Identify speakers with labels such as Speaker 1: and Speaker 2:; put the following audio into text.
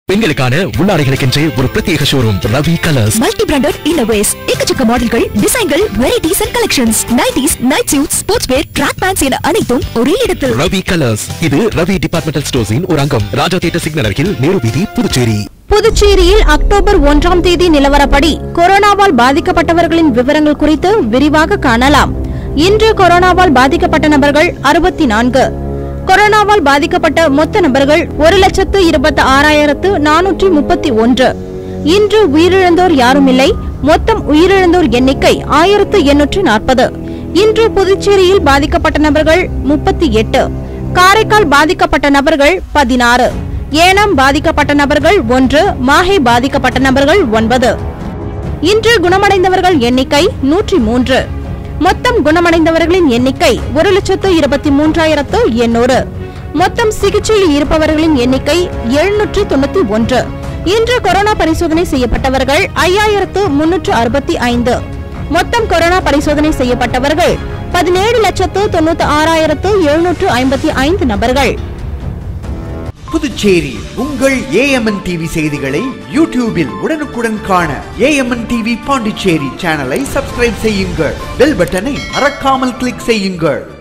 Speaker 1: பெண்களுக்கான உள்ளாடைகளுக்கென்றே ஒரு பிரத்யேக showroom Ravi colours
Speaker 2: multi branded innerwears எக்கச்சக்க மாடல்கள் டிசைன்கள் varieties and collections nighties night suit sports wear track pants என அனைத்தும் ஒரே இடத்தில்
Speaker 1: ரவி கலர்ஸ் இது ரவி டிபார்ட்மெண்டல் ஸ்டோர்ஸின் ஒரு அங்கம் ராஜா தியேட்டர் சிக்னல் அருகில் நேரு வீதி புதுச்சேரி
Speaker 3: புதுச்சேரியில் அக்டோபர் ஒன்றாம் தேதி நிலவரப்படி கொரோனாவால் பாதிக்கப்பட்டவர்களின் விவரங்கள் குறித்து விரிவாக காணலாம் இன்று கொரோனாவால் பாதிக்கப்பட்ட நபர்கள் அறுபத்தி நான்கு கொரோனாவால் பாதிக்கப்பட்ட மொத்த நபர்கள் ஒரு லட்சத்து இருபத்தி ஆறாயிரத்து நானூற்றி முப்பத்தி ஒன்று இன்று உயிரிழந்தோர் யாரும் இல்லை மொத்தம் உயிரிழந்தோர் எண்ணிக்கை ஆயிரத்து எண்ணூற்று நாற்பது இன்று புதுச்சேரியில் பாதிக்கப்பட்ட நபர்கள் முப்பத்தி எட்டு காரைக்கால் பாதிக்கப்பட்ட நபர்கள் பதினாறு ஏனாம் பாதிக்கப்பட்ட நபர்கள் ஒன்று மாஹே பாதிக்கப்பட்ட நபர்கள் ஒன்பது இன்று குணமடைந்தவர்கள் எண்ணிக்கை நூற்றி மூன்று மொத்தம் குணமடைந்தவர்களின் எண்ணிக்கை ஒரு லட்சத்து இருபத்தி மூன்றாயிரத்து எண்ணூறு மொத்தம் சிகிச்சையில் இருப்பவர்களின் எண்ணிக்கை எழுநூற்று தொண்ணூத்தி ஒன்று இன்று கொரோனா பரிசோதனை செய்யப்பட்டவர்கள் ஐயாயிரத்து முன்னூற்று அறுபத்தி ஐந்து மொத்தம் கொரோனா பரிசோதனை செய்யப்பட்டவர்கள் பதினேழு லட்சத்து தொண்ணூத்தி ஆறாயிரத்து எழுநூற்று ஐம்பத்தி ஐந்து நபர்கள்
Speaker 4: புதுச்சேரி உங்கள் ஏஎம்என் டிவி செய்திகளை யூடியூபில் உடனுக்குடன் காண ஏஎம்என் டிவி பாண்டிச்சேரி சேனலை சப்ஸ்கிரைப் செய்யுங்கள் பெல் பட்டனை மறக்காமல் கிளிக் செய்யுங்கள்